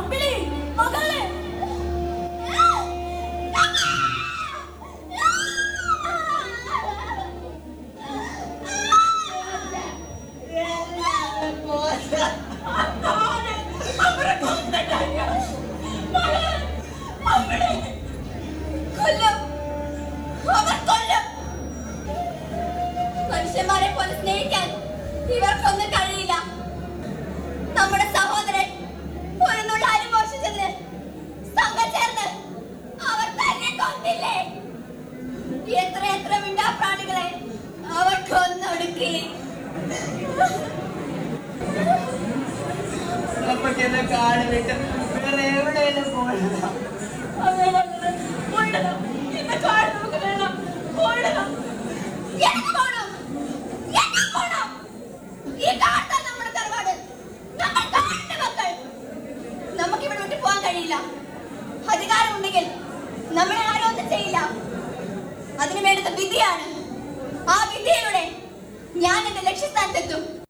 അമ്പിളി മകളെ കൊല്ലും അവർ കൊല്ലും മനുഷ്യന്മാരെ പോലെ സ്നേഹിക്കാൻ ഇവർക്കൊന്നും കഴിയില്ല നമ്മുടെ സഹോദരൻ ഒരു നുള്ള അരി മോഷിച്ചതിന് സംഘം ചേർന്ന് അവർ തന്നെ കൊന്നില്ലേ എത്ര എത്ര മിണ്ടാ പ്രാണികളെ അവർ കൊന്നൊടുക്കി അപ്പൊക്ക് എന്നെ കാട് വിട്ട് വേറെ എവിടെയെങ്കിലും പോകണ്ട ഓടണം ഇന്ന് കാട് നമുക്ക് വേണം ഓടണം എനിക്ക് പോണം എനിക്ക് പോണം ഈ കാട്ടാ നമ്മുടെ തറവാട് നമ്മൾ കാടിന്റെ മക്കൾ നമുക്ക് ഇവിടെ വിട്ടു പോകാൻ കഴിയില്ല അധികാരമുണ്ടെങ്കിൽ നമ്മളെ ആരും ഒന്നും ചെയ്യില്ല അതിനു വേണ്ടുന്ന വിധിയാണ് ആ വിധിയിലൂടെ ഞാൻ എന്റെ ലക്ഷ്യസ്ഥാനത്തെത്തും